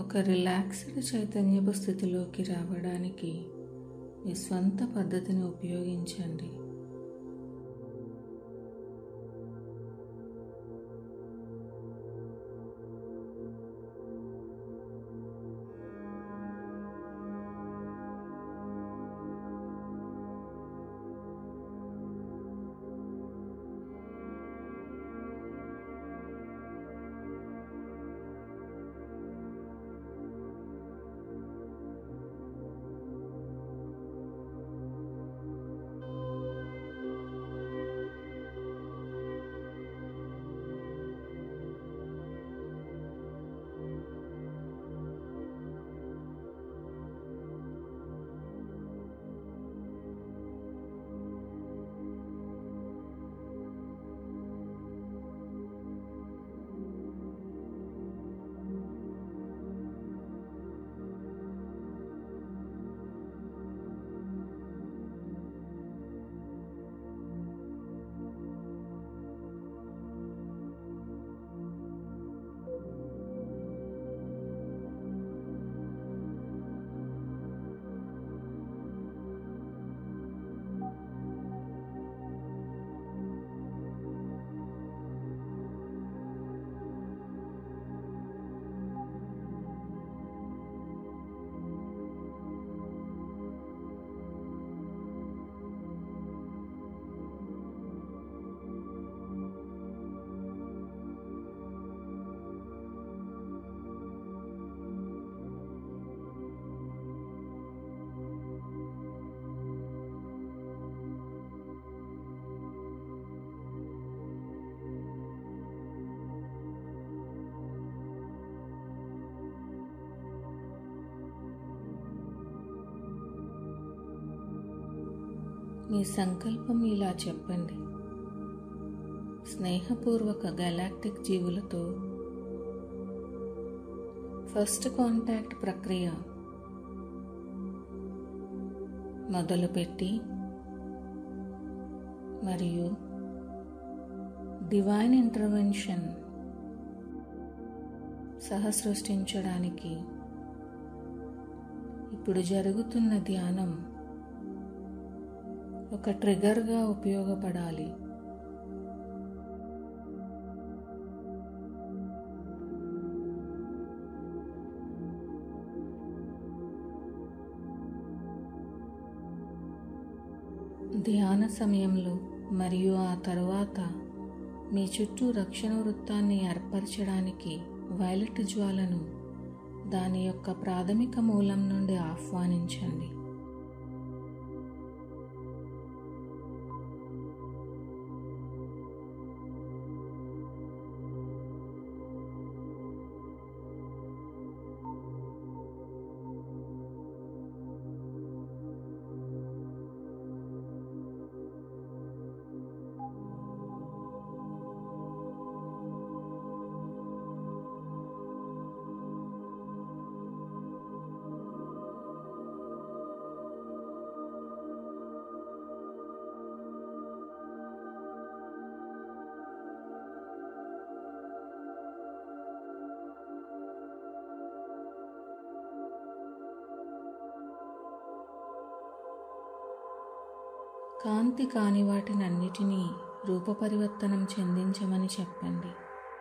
ఒక రిలాక్స్డ్ చైతన్యపు స్థితిలోకి రావడానికి మీ స్వంత పద్ధతిని ఉపయోగించండి మీ సంకల్పం ఇలా చెప్పండి స్నేహపూర్వక గెలాక్టిక్ జీవులతో ఫస్ట్ కాంటాక్ట్ ప్రక్రియ మొదలుపెట్టి మరియు డివైన్ ఇంటర్వెన్షన్ సహ సృష్టించడానికి ఇప్పుడు జరుగుతున్న ధ్యానం ఒక ట్రిగర్గా ఉపయోగపడాలి ధ్యాన సమయంలో మరియు ఆ తరువాత మీ చుట్టూ రక్షణ వృత్తాన్ని ఏర్పరచడానికి వైలెట్ జ్వాలను దాని యొక్క ప్రాథమిక మూలం నుండి ఆహ్వానించండి కాంతి కాని వాటినన్నిటినీ రూపపరివర్తనం చెందించమని చెప్పండి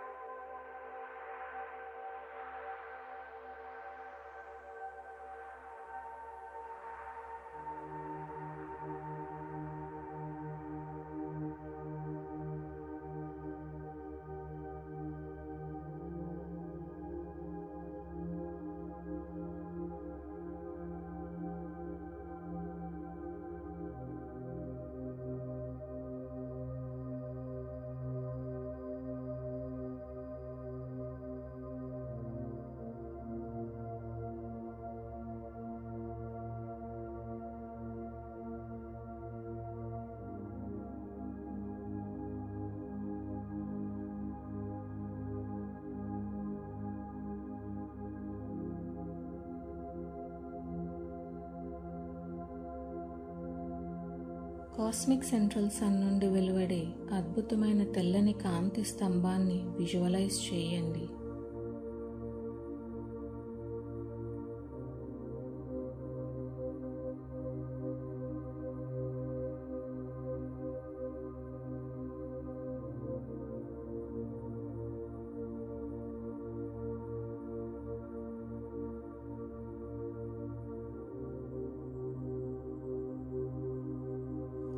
కాస్మిక్ సెంట్రల్ సన్ నుండి వెలువడే అద్భుతమైన తెల్లని కాంతి స్తంభాన్ని విజువలైజ్ చేయండి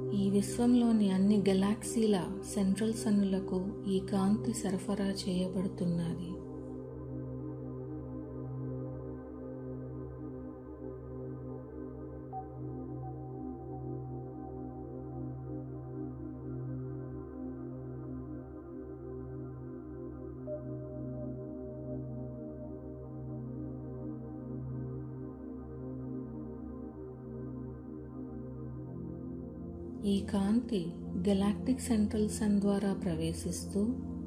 ఈ విశ్వంలోని అన్ని గెలాక్సీల సెంట్రల్ సన్నులకు ఈ కాంతి సరఫరా చేయబడుతున్నది ఈ కాంతి గెలాక్టిక్ సెంట్రల్ సన్ ద్వారా ప్రవేశిస్తూ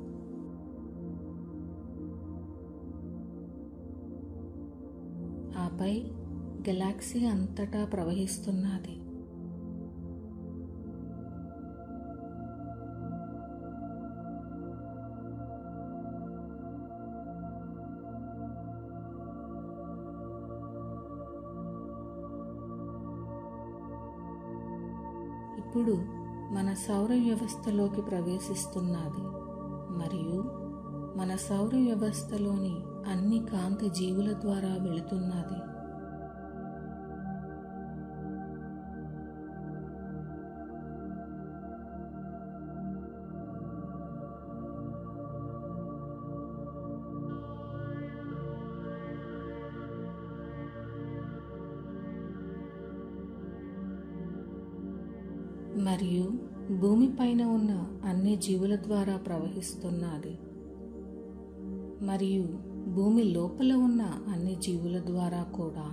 ఆపై గెలాక్సీ అంతటా ప్రవహిస్తున్నది ఇప్పుడు మన సౌర వ్యవస్థలోకి ప్రవేశిస్తున్నది మరియు మన సౌర వ్యవస్థలోని అన్ని కాంతి జీవుల ద్వారా వెళుతున్నది మరియు భూమిపైన ఉన్న అన్ని జీవుల ద్వారా ప్రవహిస్తున్నది మరియు భూమి లోపల ఉన్న అన్ని జీవుల ద్వారా కూడా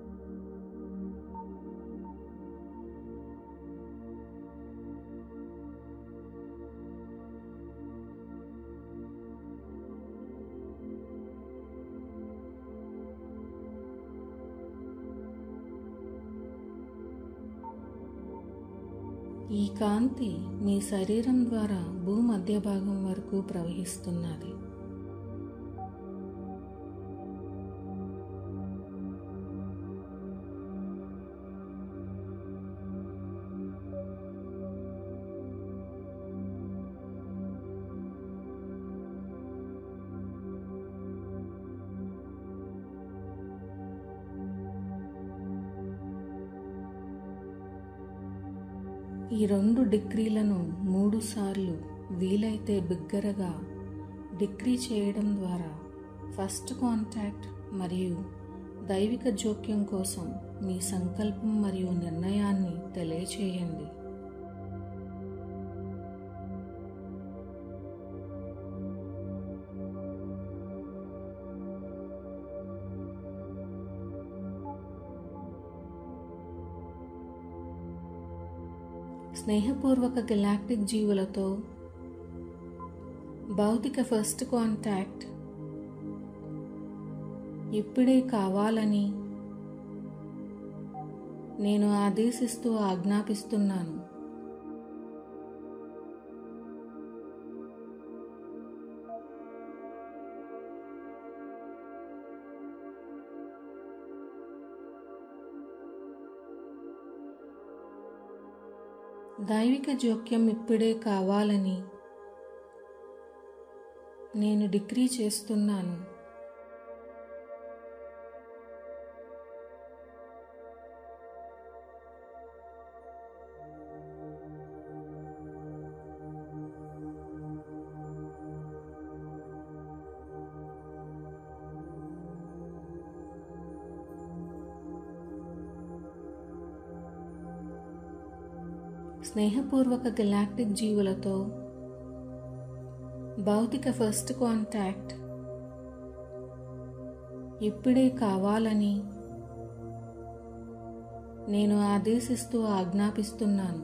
ఈ కాంతి మీ శరీరం ద్వారా భూమధ్య భాగం వరకు ప్రవహిస్తున్నది ఈ రెండు డిగ్రీలను మూడు సార్లు వీలైతే బిగ్గరగా డిగ్రీ చేయడం ద్వారా ఫస్ట్ కాంటాక్ట్ మరియు దైవిక జోక్యం కోసం మీ సంకల్పం మరియు నిర్ణయాన్ని తెలియచేయండి స్నేహపూర్వక గెలాక్టిక్ జీవులతో భౌతిక ఫస్ట్ కాంటాక్ట్ ఇప్పుడే కావాలని నేను ఆదేశిస్తూ ఆజ్ఞాపిస్తున్నాను దైవిక జోక్యం ఇప్పుడే కావాలని నేను డిగ్రీ చేస్తున్నాను స్నేహపూర్వక గెలాక్టిక్ జీవులతో భౌతిక ఫస్ట్ కాంటాక్ట్ ఇప్పుడే కావాలని నేను ఆదేశిస్తూ ఆజ్ఞాపిస్తున్నాను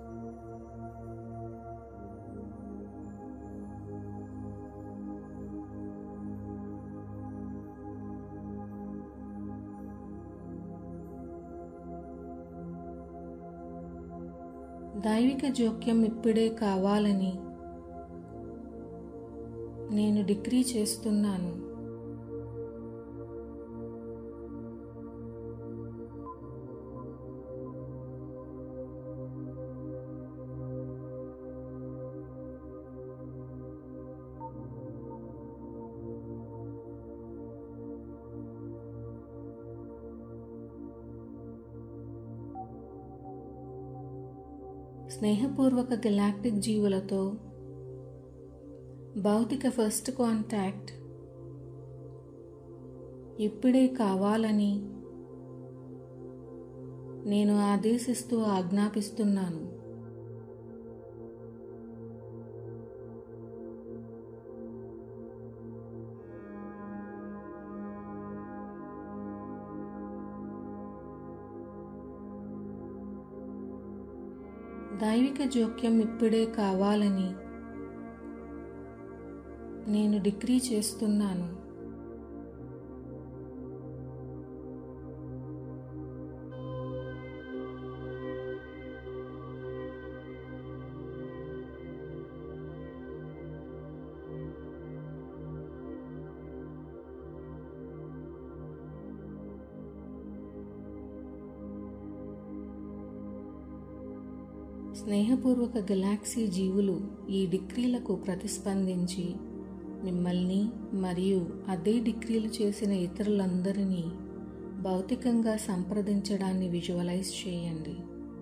దైవిక జోక్యం ఇప్పుడే కావాలని నేను డిగ్రీ చేస్తున్నాను స్నేహపూర్వక గెలాక్టిక్ జీవులతో భౌతిక ఫస్ట్ కాంటాక్ట్ ఇప్పుడే కావాలని నేను ఆదేశిస్తూ ఆజ్ఞాపిస్తున్నాను దైవిక జోక్యం ఇప్పుడే కావాలని నేను డిగ్రీ చేస్తున్నాను స్నేహపూర్వక గెలాక్సీ జీవులు ఈ డిగ్రీలకు ప్రతిస్పందించి మిమ్మల్ని మరియు అదే డిగ్రీలు చేసిన ఇతరులందరినీ భౌతికంగా సంప్రదించడాన్ని విజువలైజ్ చేయండి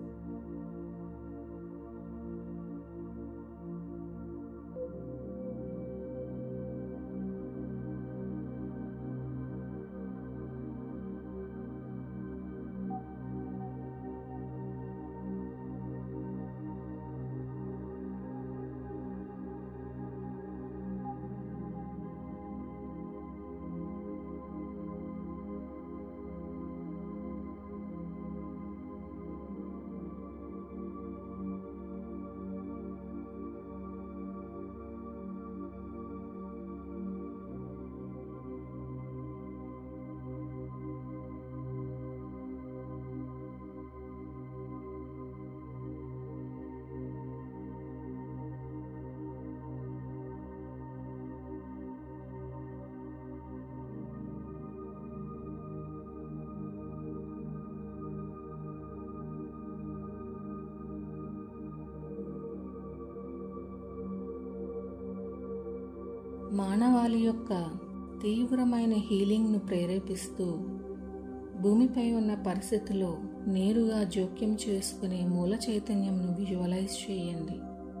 మానవాళి యొక్క తీవ్రమైన హీలింగ్ను ప్రేరేపిస్తూ భూమిపై ఉన్న పరిస్థితిలో నేరుగా జోక్యం చేసుకునే మూల చైతన్యంను విజువలైజ్ చేయండి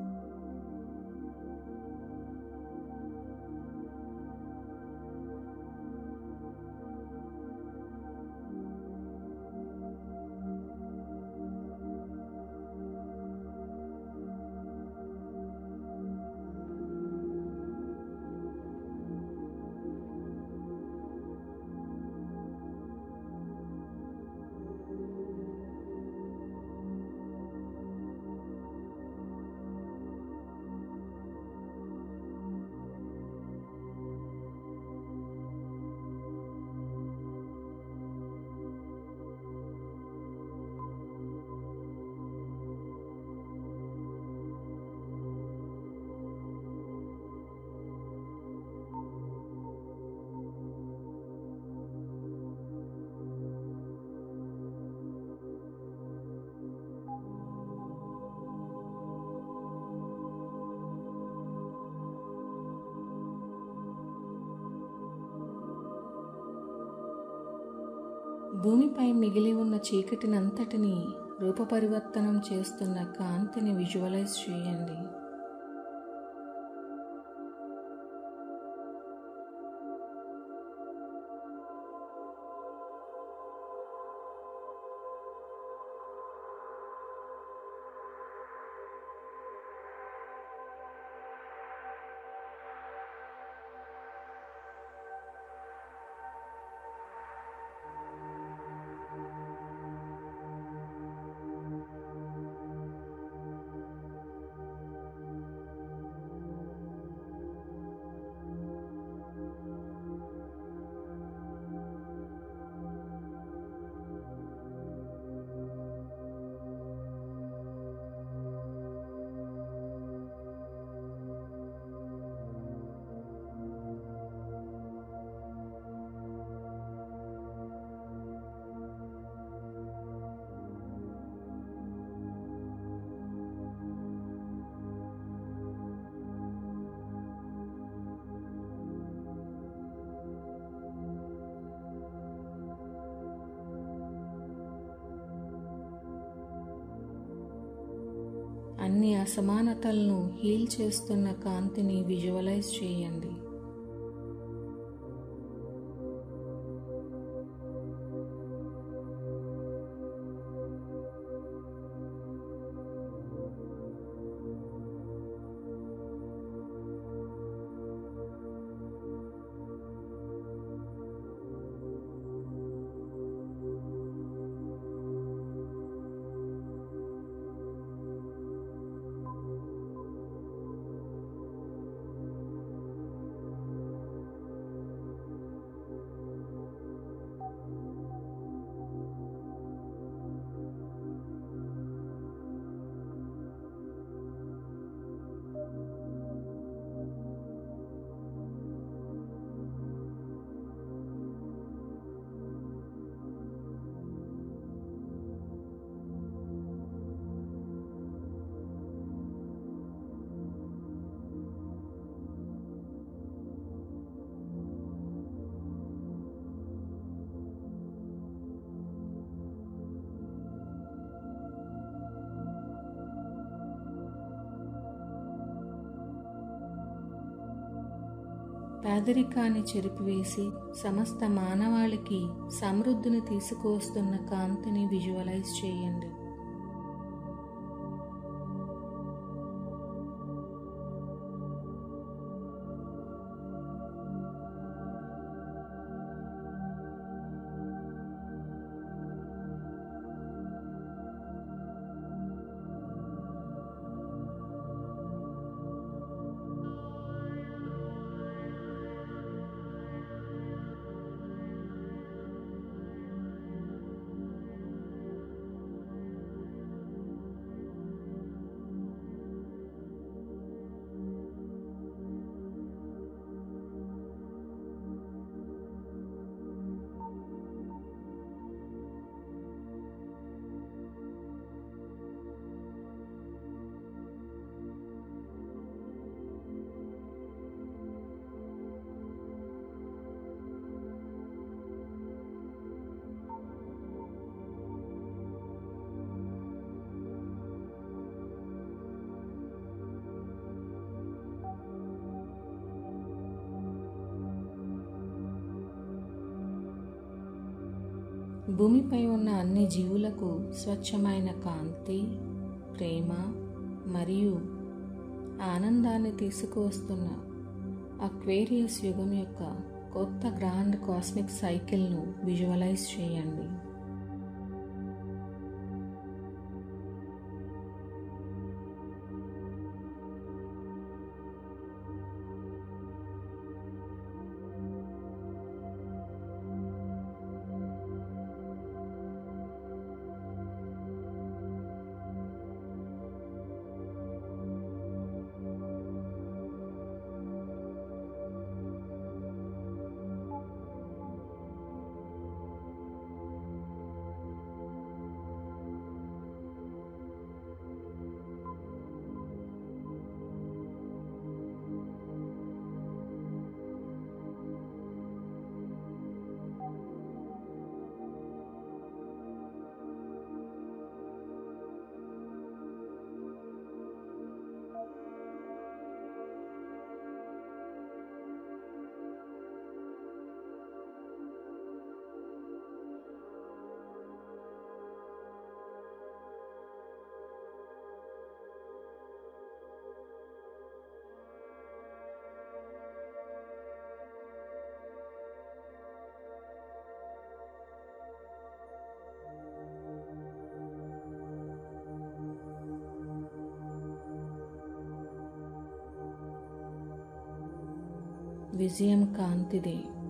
భూమిపై మిగిలి ఉన్న చీకటినంతటిని రూపపరివర్తనం చేస్తున్న కాంతిని విజువలైజ్ చేయండి అన్ని అసమానతలను హీల్ చేస్తున్న కాంతిని విజువలైజ్ చేయండి పేదరికాన్ని చెరిపివేసి సమస్త మానవాళికి సమృద్ధిని తీసుకువస్తున్న కాంతిని విజువలైజ్ చేయండి భూమిపై ఉన్న అన్ని జీవులకు స్వచ్ఛమైన కాంతి ప్రేమ మరియు ఆనందాన్ని తీసుకువస్తున్న అక్వేరియస్ యుగం యొక్క కొత్త గ్రాండ్ కాస్మిక్ సైకిల్ను విజువలైజ్ చేయండి విజయం కాంతిదే